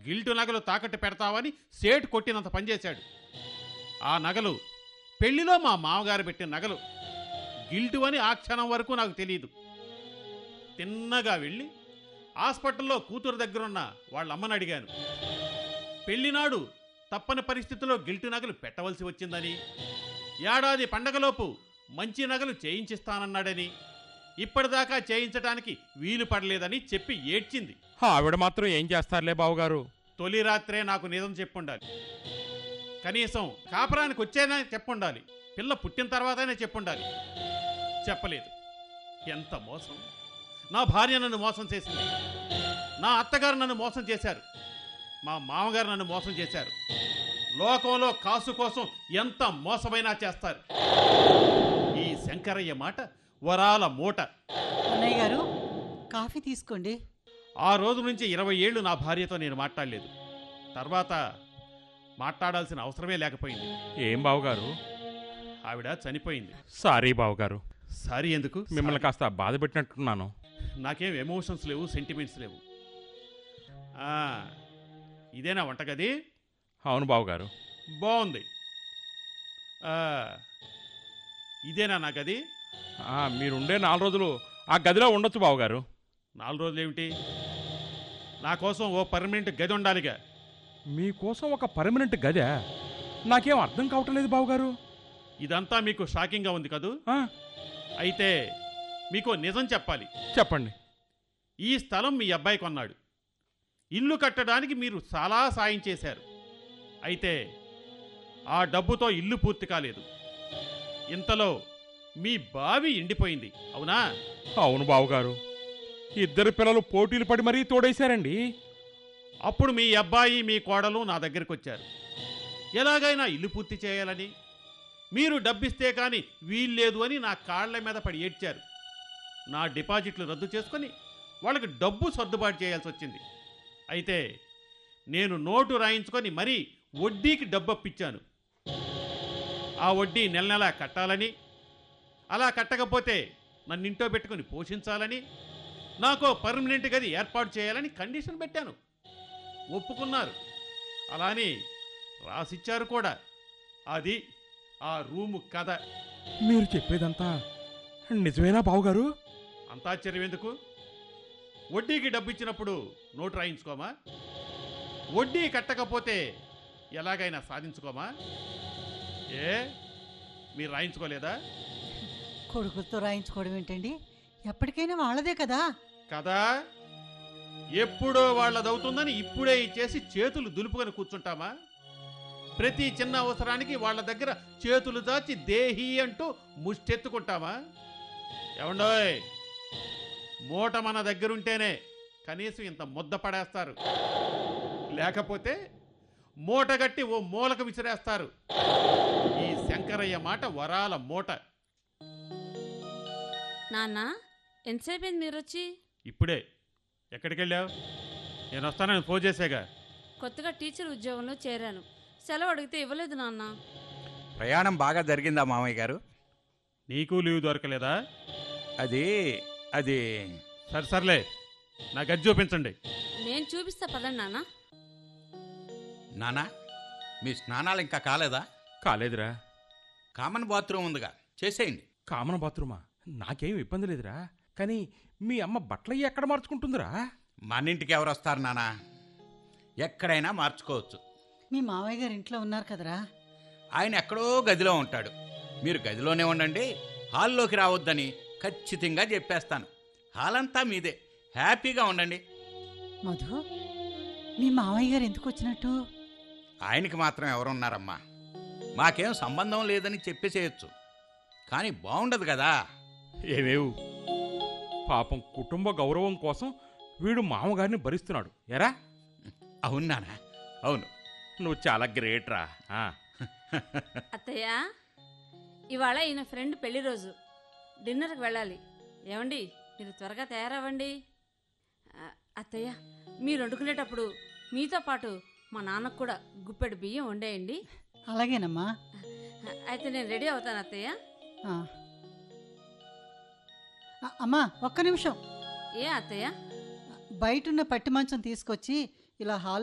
Gilt నగలు తాకట్టు పెడతావని సేటు కొట్టినంత పనిచేశాడు ఆ నగలు పెళ్లిలో మా మామగారు పెట్టిన నగలు గిల్టు అని ఆ క్షణం వరకు నాకు తెలియదు తిన్నగా వెళ్ళి హాస్పిటల్లో కూతురు దగ్గరున్న వాళ్ళ అమ్మని అడిగాను పెళ్లినాడు తప్పని పరిస్థితిలో గిల్టు నగలు పెట్టవలసి వచ్చిందని ఏడాది పండగలోపు మంచి నగలు చేయించిస్తానన్నాడని ఇప్పటిదాకా చేయించటానికి వీలు పడలేదని చెప్పి ఏడ్చింది ఆవిడ మాత్రం ఏం చేస్తారులే బావగారు తొలి రాత్రే నాకు నిజం చెప్పుండాలి కనీసం కాపురానికి వచ్చేనా చెప్పుండాలి పిల్ల పుట్టిన తర్వాతనే చెప్పుండాలి చెప్పలేదు ఎంత మోసం నా భార్య నన్ను మోసం చేసింది నా అత్తగారు నన్ను మోసం చేశారు మా మామగారు నన్ను మోసం చేశారు లోకంలో కాసు కోసం ఎంత మోసమైనా చేస్తారు ఈ శంకరయ్య మాట వరాల మూట అన్నయ్య గారు కాఫీ తీసుకోండి ఆ రోజు నుంచి ఇరవై ఏళ్ళు నా భార్యతో నేను మాట్లాడలేదు తర్వాత మాట్లాడాల్సిన అవసరమే లేకపోయింది ఏం బావగారు ఆవిడ చనిపోయింది సారీ బావగారు సారీ ఎందుకు మిమ్మల్ని కాస్త బాధ పెట్టినట్టున్నాను నాకేం ఎమోషన్స్ లేవు సెంటిమెంట్స్ లేవు ఆ, ఇదేనా వంటగది అవును బావగారు బాగుంది ఆ, ఇదేనా నా గది ఆ, మీరుండే నాలుగు రోజులు ఆ గదిలో ఉండొచ్చు బావగారు నాలుగు రోజులు ఏమిటి నా కోసం ఓ పర్మనెంట్ గది ఉండాలిగా మీకోసం ఒక పర్మనెంట్ గదే నాకేం అర్థం కావటం లేదు బావగారు ఇదంతా మీకు షాకింగ్గా ఉంది కదూ ఆ, అయితే మీకు నిజం చెప్పాలి చెప్పండి ఈ స్థలం మీ అబ్బాయి కొన్నాడు ఇల్లు కట్టడానికి మీరు చాలా సాయం చేశారు అయితే ఆ డబ్బుతో ఇల్లు పూర్తి కాలేదు ఇంతలో మీ బావి ఎండిపోయింది అవునా అవును బావగారు ఇద్దరు పిల్లలు పోటీలు పడి మరీ తోడేశారండి అప్పుడు మీ అబ్బాయి మీ కోడలు నా దగ్గరికి వచ్చారు ఎలాగైనా ఇల్లు పూర్తి చేయాలని మీరు డబ్బిస్తే కానీ వీల్లేదు అని నా కాళ్ల మీద పడి ఏడ్చారు నా డిపాజిట్లు రద్దు చేసుకొని వాళ్ళకి డబ్బు సర్దుబాటు చేయాల్సి వచ్చింది అయితే నేను నోటు రాయించుకొని మరీ వడ్డీకి డబ్బు అప్పిచ్చాను ఆ వడ్డీ నెల నెలా కట్టాలని అలా కట్టకపోతే నన్ను ఇంట్లో పెట్టుకొని పోషించాలని నాకు పర్మనెంట్ గది ఏర్పాటు చేయాలని కండిషన్ పెట్టాను ఒప్పుకున్నారు అలానే రాసిచ్చారు కూడా అది ఆ రూము కథ మీరు చెప్పేదంతా నిజమేనా బావగారు అంత ఆశ్చర్యం ఎందుకు వడ్డీకి డబ్బు ఇచ్చినప్పుడు నోటు రాయించుకోమా వడ్డీ కట్టకపోతే ఎలాగైనా సాధించుకోమా ఏ మీరు రాయించుకోలేదా కొడుకులతో రాయించుకోవడం ఏంటండి ఎప్పటికైనా వాళ్ళదే కదా కదా ఎప్పుడో వాళ్ళదవుతుందని ఇప్పుడే ఇచ్చేసి చేతులు దులుపుకొని కూర్చుంటామా ప్రతి చిన్న అవసరానికి వాళ్ళ దగ్గర చేతులు దాచి దేహి అంటూ ముష్టెత్తుకుంటామా ఏమండోయ్ మూట మన దగ్గరుంటేనే కనీసం ఇంత ముద్ద పడేస్తారు లేకపోతే మూటగట్టి ఓ మూలకు విసిరేస్తారు ఈ శంకరయ్య మాట వరాల మూట నాన్న ఎంతసేపు అయింది మీరు వచ్చి ఇప్పుడే ఎక్కడికి వెళ్ళావు నేను వస్తానని ఫోన్ చేసాగా కొత్తగా టీచర్ ఉద్యోగంలో చేరాను సెలవు అడిగితే ఇవ్వలేదు నాన్న ప్రయాణం బాగా జరిగిందా మామయ్య గారు నీకు లీవ్ దొరకలేదా అది అది సరే సర్లే నా గది చూపించండి నేను చూపిస్తా పదండి నాన్న నానా మీ స్నానాలు ఇంకా కాలేదా కాలేదురా కామన్ బాత్రూమ్ ఉందిగా చేసేయండి కామన్ బాత్రూమా నాకేం ఇబ్బంది లేదురా కానీ మీ అమ్మ బట్టలయ్యి ఎక్కడ మార్చుకుంటుందిరా మన ఇంటికి ఎవరు వస్తారు నానా ఎక్కడైనా మార్చుకోవచ్చు మీ మావయ్య గారు ఇంట్లో ఉన్నారు కదరా ఆయన ఎక్కడో గదిలో ఉంటాడు మీరు గదిలోనే ఉండండి హాల్లోకి రావద్దని ఖచ్చితంగా చెప్పేస్తాను హాల్ అంతా మీదే హ్యాపీగా ఉండండి మధు మీ మావయ్య గారు ఎందుకు వచ్చినట్టు ఆయనకి మాత్రం ఎవరున్నారమ్మా మాకేం సంబంధం లేదని చెప్పేసేయచ్చు కానీ బాగుండదు కదా ఏమేవు పాపం కుటుంబ గౌరవం కోసం వీడు మామగారిని భరిస్తున్నాడు ఎరా అవును నానా అవును నువ్వు చాలా గ్రేట్ రా ఆ. అత్తయ్య ఇవాళ ఈయన ఫ్రెండ్ పెళ్లి రోజు డిన్నర్కి వెళ్ళాలి ఏమండి మీరు త్వరగా తయారవ్వండి ఆ, అత్తయ్య మీరు వండుకునేటప్పుడు మీతో పాటు మా నాన్నకు కూడా గుప్పెడు బియ్యం వండేయండి అలాగేనమ్మా అయితే నేను రెడీ అవుతాను అత్తయ్య ఆ. ఆ, అమ్మా ఒక్క నిమిషం ఏ అత్తయ్య బయటున్న పట్టి మంచం తీసుకొచ్చి ఇలా హాల్